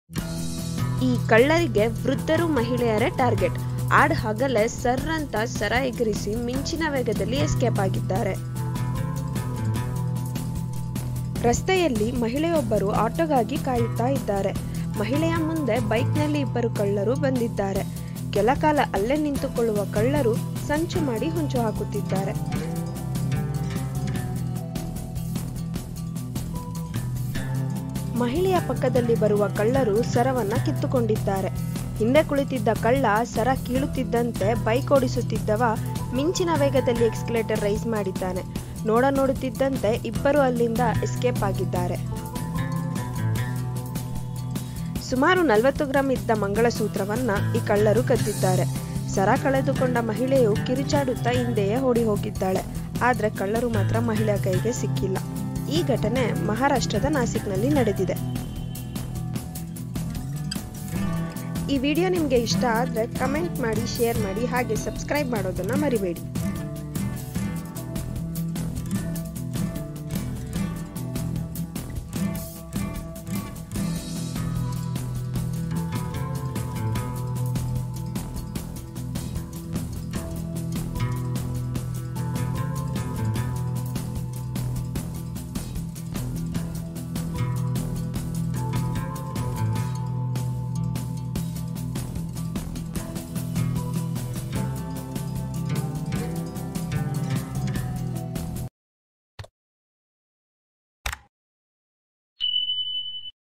ಈ ಕಳ್ಳರಿಗೆ ವೃದ್ಧರು ಮಹಿಳೆಯರೇ ಟಾರ್ಗೆಟ್ ಆಡ್ ಹಗಲೇ ಸರ್ ಅಂತ ಸರ ಎಗರಿಸಿ ಮಿಂಚಿನ ವೇಗದಲ್ಲಿ ಎಸ್ಕೇಪ್ ಆಗಿದ್ದಾರೆ ರಸ್ತೆಯಲ್ಲಿ ಮಹಿಳೆಯೊಬ್ಬರು ಆಟೋಗಾಗಿ ಕಾಯುತ್ತಾ ಇದ್ದಾರೆ ಮಹಿಳೆಯ ಮುಂದೆ ಬೈಕ್ನಲ್ಲಿ ಇಬ್ಬರು ಕಳ್ಳರು ಬಂದಿದ್ದಾರೆ ಕೆಲ ಕಾಲ ಅಲ್ಲೇ ನಿಂತುಕೊಳ್ಳುವ ಕಳ್ಳರು ಸಂಚು ಮಾಡಿ ಹೊಂಚು ಹಾಕುತ್ತಿದ್ದಾರೆ ಮಹಿಳೆಯ ಪಕ್ಕದಲ್ಲಿ ಬರುವ ಕಳ್ಳರು ಸರವನ್ನ ಕಿತ್ತುಕೊಂಡಿದ್ದಾರೆ ಹಿಂದೆ ಕುಳಿತಿದ್ದ ಕಳ್ಳ ಸರ ಕೀಳುತ್ತಿದ್ದಂತೆ ಬೈಕ್ ಓಡಿಸುತ್ತಿದ್ದವ ಮಿಂಚಿನ ವೇಗದಲ್ಲಿ ಎಕ್ಸ್ಕಲೇಟರ್ ರೈಸ್ ಮಾಡಿದ್ದಾನೆ ನೋಡ ನೋಡುತ್ತಿದ್ದಂತೆ ಇಬ್ಬರು ಅಲ್ಲಿಂದ ಎಸ್ಕೇಪ್ ಆಗಿದ್ದಾರೆ ಸುಮಾರು ನಲವತ್ತು ಗ್ರಾಂ ಇದ್ದ ಮಂಗಳಸೂತ್ರವನ್ನ ಈ ಕಳ್ಳರು ಕದ್ದಿದ್ದಾರೆ ಸರ ಕಳೆದುಕೊಂಡ ಮಹಿಳೆಯು ಕಿರುಚಾಡುತ್ತಾ ಹಿಂದೆಯೇ ಓಡಿ ಹೋಗಿದ್ದಾಳೆ ಆದ್ರೆ ಕಳ್ಳರು ಮಾತ್ರ ಮಹಿಳೆಯ ಕೈಗೆ ಸಿಕ್ಕಿಲ್ಲ ಈ ಘಟನೆ ಮಹಾರಾಷ್ಟ್ರದ ನಾಸಿಕ್ನಲ್ಲಿ ನಡೆದಿದೆ ಈ ವಿಡಿಯೋ ನಿಮಗೆ ಇಷ್ಟ ಆದರೆ ಕಮೆಂಟ್ ಮಾಡಿ ಶೇರ್ ಮಾಡಿ ಹಾಗೆ ಸಬ್ಸ್ಕ್ರೈಬ್ ಮಾಡೋದನ್ನ ಮರಿಬೇಡಿ